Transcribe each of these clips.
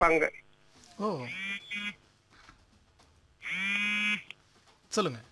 வைப்பாங்க ஓ சொல்லுங்க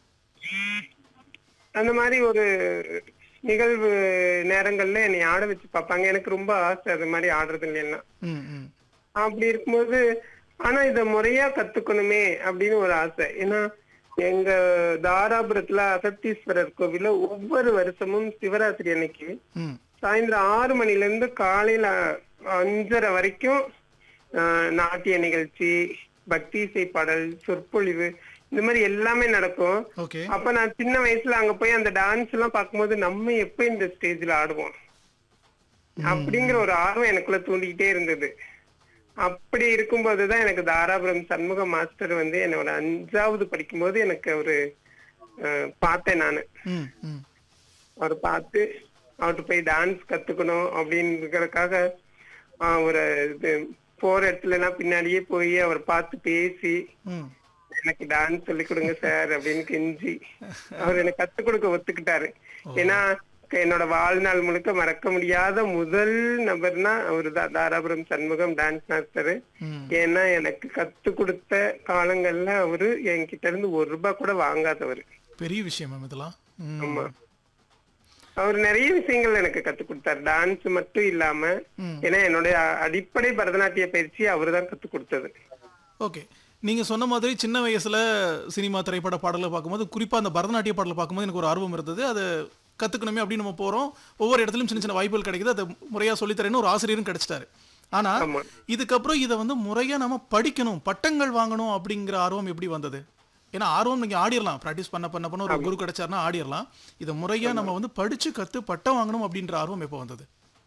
அந்த மாதிரி ஒரு நிகழ்வு நேரங்கள்ல என்னை ஆட வச்சு பார்ப்பாங்க எனக்கு ரொம்ப ஆசை அது மாதிரி ஆடுறது இல்லைன்னா ம் ம் அப்படி இருக்கும்போது ஆனா இத முறையா கத்துக்கணுமே அப்படின்னு ஒரு ஆசை ஏன்னா எங்க தாராபுரத்துல அகத்தீஸ்வரர் கோவில்ல ஒவ்வொரு வருஷமும் சிவராத்திரி அன்னைக்கு ம் சாயந்தரம் ஆறு மணில இருந்து காலையில அஞ்சரை வரைக்கும் ஆஹ், நாட்டிய நிகழ்ச்சி பக்தி இசை பாடல் சொற்பொழிவு இந்த மாதிரி எல்லாமே நடக்கும் ஓகே அப்ப நான் சின்ன வயசுல அங்க போய் அந்த டான்ஸ் எல்லாம் பார்க்கும்போது நம்ம எப்ப இந்த ஸ்டேஜ்ல ஆடுவோம் அப்படிங்கிற ஒரு ஆர்வம் எனக்குள்ள தூண்டிக்கிட்டே இருந்தது அப்படி இருக்கும்போதுதான் எனக்கு தாராபுரம் சண்முக மாஸ்டர் வந்து என்னோட அஞ்சாவது படிக்கும்போது எனக்கு ஒரு பார்த்தேன் நானு ம் ம் அவர் பார்த்து அவர்கிட்ட போய் டான்ஸ் கத்துக்கணும் அப்படின்றதுக்காக ஆஹ், ஒரு இது போற இடத்துல எல்லாம் பின்னாடியே போய் அவர் பார்த்து பேசி ம் எனக்கு டான்ஸ் சொல்லி கொடுங்க சார் அப்படின்னு கெஞ்சி அவர் எனக்கு கத்து கொடுக்க ஒத்துக்கிட்டாரு ஏன்னா என்னோட வாழ்நாள் முழுக்க மறக்க முடியாத முதல் நபர்னா அவரு தான் தாராபுரம் சண்முகம் டான்ஸ் மாஸ்டர் ம் ஏன்னா எனக்கு கத்து கொடுத்த காலங்கள்ல அவரு என்கிட்ட இருந்து ஒரு ரூபாய் கூட வாங்காதவர் பெரிய விஷயம் மேம் இதெல்லாம் ம் ஆமா அவர் நிறைய விஷயங்கள் எனக்கு கத்து கொடுத்தாரு டான்ஸ் மட்டும் இல்லாம ம். ஏன்னா என்னுடைய அடிப்படை பரதநாட்டிய பயிற்சி அவரு தான் கத்து கொடுத்தது ஓகே நீங்க சொன்ன மாதிரி சின்ன வயசுல சினிமா திரைப்பட பாடலை பார்க்கும்போது குறிப்பா அந்த பரதநாட்டிய பாடலை பார்க்கும்போது எனக்கு ஒரு ஆர்வம் இருந்தது அது கத்துக்கணுமே அப்படின்னு நம்ம போறோம் ஒவ்வொரு இடத்துலயும் சின்ன சின்ன வாய்ப்புகள் கிடைக்குது அதை முறையா சொல்லித்தரேன்னு ஒரு ஆசிரியரும் கிடைச்சிட்டாரு ஆனா ஆமா. இதுக்கப்புறம் இதை வந்து முறையா நம்ம படிக்கணும் பட்டங்கள் வாங்கணும் அப்படிங்கிற ஆர்வம் எப்படி வந்தது ஏன்னா ஆர்வம் நீங்க ஆடிரலாம் ப்ராக்டிஸ் பண்ண பண்ண பண்ண ஒரு குரு கிடைச்சாருன்னா ஆடிரலாம் இதை முறையா நம்ம வந்து படிச்சு கத்து பட்டம் வாங்கணும் அப்படின்ற ஆர்வம் எப்போ வந்தது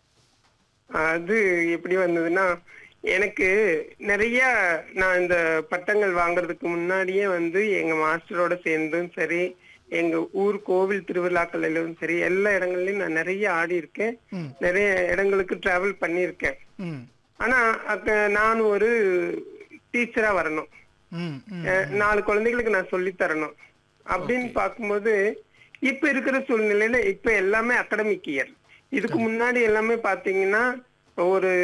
அது எப்படி வந்ததுன்னா எனக்கு நிறைய நான் இந்த பட்டங்கள் வாங்குறதுக்கு முன்னாடியே வந்து எங்க மாஸ்டரோட சேர்ந்தும் சரி எங்க ஊர் கோவில் திருவிழாக்களிலும் சரி எல்லா இடங்கள்லயும் நான் நிறைய ஆடி இருக்கேன் ம். நிறைய இடங்களுக்கு டிராவல் பண்ணியிருக்கேன் ம் ஆனா அக்க நான் ஒரு டீச்சரா வரணும் ம் ம் அஹ் நாலு குழந்தைகளுக்கு நான் சொல்லி தரணும் அப்படின்னு பார்க்கும்போது இப்ப இருக்கிற சூழ்நிலையில இப்ப எல்லாமே அகடமிக் இயர் இதுக்கு முன்னாடி எல்லாமே பாத்தீங்கன்னா ஒரு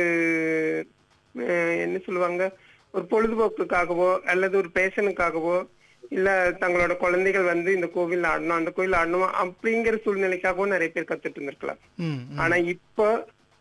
அஹ், என்ன சொல்லுவாங்க ஒரு பொழுதுபோக்குக்காகவோ அல்லது ஒரு பேஷனுக்காகவோ இல்ல தங்களோட குழந்தைகள் வந்து இந்த கோவில் ஆடணும் அந்த கோவில் ஆடணும் அப்படிங்கிற சூழ்நிலைக்காகவோ நிறைய பேர் கத்துட்டு இருந்திருக்கலாம் ம் ம் ஆனா இப்போ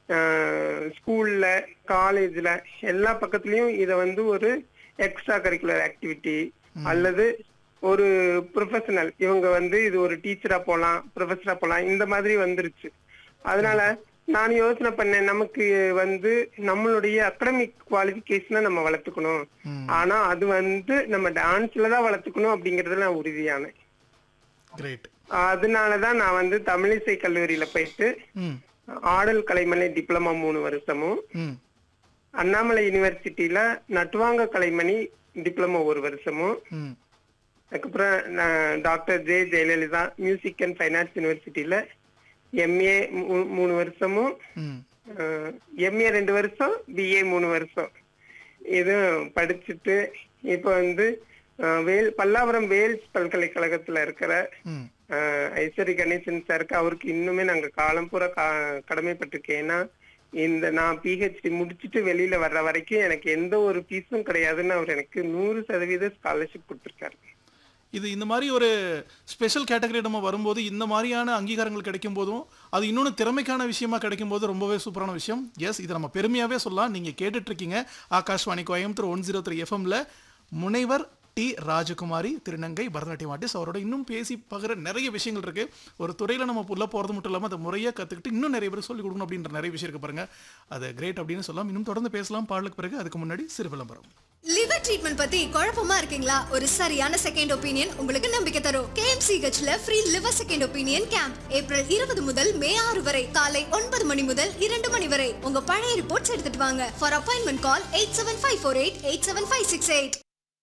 ஸ்கூல்ல காலேஜ்ல எல்லா பக்கத்துலயும் இத வந்து ஒரு எக்ஸ்ட்ரா கரிக்குலர் ஆக்டிவிட்டி அல்லது ஒரு ப்ரொஃபஷனல் இவங்க வந்து இது ஒரு டீச்சரா போலாம் ப்ரொஃபஸரா போலாம் இந்த மாதிரி வந்துருச்சு அதனால நான் யோசனை பண்ணேன் நமக்கு வந்து நம்மளுடைய அகடமிக் குவாலிபிகேஷனை நம்ம வளர்த்துக்கணும் ம். ஆனா அது வந்து நம்ம டான்ஸ்ல தான் வளர்த்துக்கணும் அப்படிங்கறதுல நான் உறுதியானேன் கிரேட் அதனாலதான் நான் வந்து தமிழிசை கல்லூரியில போயிட்டு ம் ஆடல் கலைமணி டிப்ளமா மூணு வருஷமும் ம் அண்ணாமலை யூனிவர்சிட்டியில நட்டுவாங்க கலைமணி டிப்ளமோ ஒரு வருஷமும் ம் அதுக்கப்புறம் நான் doctor J Jayalalithaa music and finance யூனிவர்சிட்டியில எம்ஏ மூணு வருஷமும் ம் எம்ஏ ரெண்டு வருஷம் பிஏ மூணு வருஷம் இதுவும் படிச்சுட்டு இப்போ வந்து அஹ், வேல் பல்லாவரம் வேல்ஸ் பல்கலைக்கழகத்துல இருக்கிற ம் ஆஹ் ஐஸ்வரி கணேசன் சாருக்கு அவருக்கு இன்னுமே நாங்க காலம் பூரா கா- கடமைப்பட்டிருக்கேன் ஏன்னா இந்த நான் பிஹெச்டி முடிச்சுட்டு வெளியில வர்ற வரைக்கும் எனக்கு எந்த ஒரு ஃபீஸும் கிடையாதுன்னு அவர் எனக்கு நூறு சதவீத ஸ்காலர்ஷிப் கொடுத்திருக்காரு இது இந்த மாதிரி ஒரு ஸ்பெஷல் கேட்டகரி நம்ம வரும்போது இந்த மாதிரியான அங்கீகாரங்கள் கிடைக்கும் போதும் அது இன்னொன்று திறமைக்கான விஷயமா கிடைக்கும் போது ரொம்பவே சூப்பரான விஷயம் எஸ் இதை நம்ம பெருமையாவே சொல்லலாம் நீங்க கேட்டுட்டு இருக்கீங்க Akashvani Coimbatore one zero three எஃப்எம்ல முனைவர் டி ராஜகுமாரி திருநங்கை பரதநாட்டியம் ஆர்டிஸ்ட் அவரோட இன்னும் பேசி பகிர நிறைய விஷயங்கள் இருக்கு ஒரு துறையில நம்ம உள்ள போறது மட்டும் இல்லாம அதை முறையா கத்துக்கிட்டு இன்னும் நிறைய பேர் சொல்லிக் கொடுக்கணும் அப்படின்ற நிறைய விஷயம் இருக்கு பாருங்க அது கிரேட் அப்படின்னு சொல்லலாம் இன்னும் தொடர்ந்து பேசலாம் பாடலுக்கு பிறகு அதுக்கு முன்னாடி சிறு விளம்பரம் லிவர் ட்ரீட்மெண்ட் பத்தி குழப்பமா இருக்கீங்களா ஒரு சரியான செகண்ட் ஒப்பீனியன் உங்களுக்கு நம்பிக்கை தரும் கேஎம்சிஹெச்ல free liver second opinion camp April இருபது முதல் மே ஆறு வரை காலை ஒன்பது மணி முதல் இரண்டு மணி வரை உங்க பழைய ரிப்போர்ட்ஸ் எடுத்துட்டு வாங்க for appointment call eight seven five four eight eight seven five six eight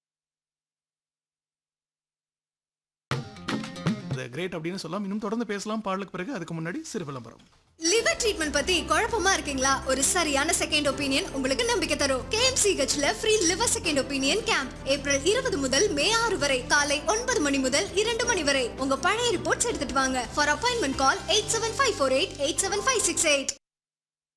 அது கிரேட் அப்படின்னு சொல்லலாம் இன்னும் தொடர்ந்து பேசலாம் பாடலுக்கு பிறகு அதுக்கு முன்னாடி சிறு விளம்பரம் லிவர் ட்ரீட்மெண்ட் பத்தி குழப்பமா இருக்கீங்களா ஒரு சரியான செகண்ட் ஒப்பீனியன் உங்களுக்கு நம்பிக்கை தரும் கேஎம்சிஹெச்ல free liver second opinion camp April இருபது முதல் மே ஆறு வரை காலை ஒன்பது மணி முதல் இரண்டு மணி வரை உங்க பழைய ரிப்போர்ட்ஸ் எடுத்துட்டு வாங்க for appointment call eight seven five four eight eight seven five six eight